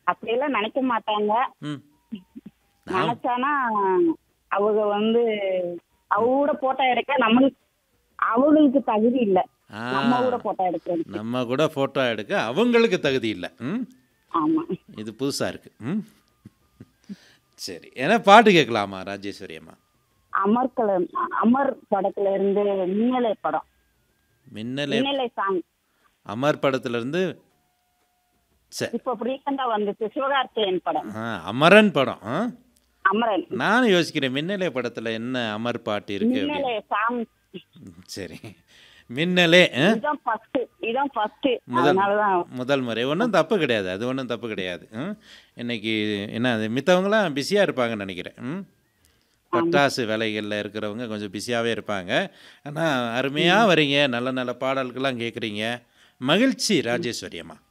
அப்படியெல்லாம் நினைக்க மாட்டாங்க ம் நான் நினைச்சானா அவங்க வந்து அவங்க கூட போட்டோ எடுக்க நம்மளுக்கு அவங்களுக்கு தகுதி இல்ல ஆ நம்ம கூட போட்டோ எடுக்கிறது நம்ம கூட ஃபோட்டோ எடுக்க அவங்களுக்கு தகுதி இல்லை ம் ஆமா இது புதுசாக இருக்கு ம் சரி ஏன்னா பாட்டு கேட்கலாமா ராஜேஸ்வரி அம்மா அமர் கலர் அமர் படத்துல இருந்து மின்னலை படம் மின்னலே மின்னலை சாங் அமர் படத்துலேருந்து சரி இப்ப ரீசெண்டா வந்துச்சு சிவகார்த்திகேயன் படம் ஆ அமரன் படம் ஆ அமரன் நானும் யோசிக்கிறேன் மின்னலே படத்தில் என்ன அமர் பாட்டு இருக்கு அப்படின்னு மின்னலை சாங் ம், சரி மின்னலே ஆ? இதான் ஃபர்ஸ்ட் இதான் ஃபர்ஸ்ட் முதல் அதனாலதான் முதல் முறை ஒன்றும் தப்பு கிடையாது அது ஒன்றும் தப்பு கிடையாது ம்? இன்னைக்கு என்ன அது மித்தவங்களாம் பிஸியாக இருப்பாங்கன்னு நினைக்கிறேன் ம் பட்டாசு வேலைகளில் இருக்கிறவங்க கொஞ்சம் பிஸியாகவே இருப்பாங்க ஆனால் அருமையாக வரீங்க நல்ல நல்ல பாடல்கள்லாம் கேட்குறீங்க மகிழ்ச்சி ராஜேஸ்வரி அம்மா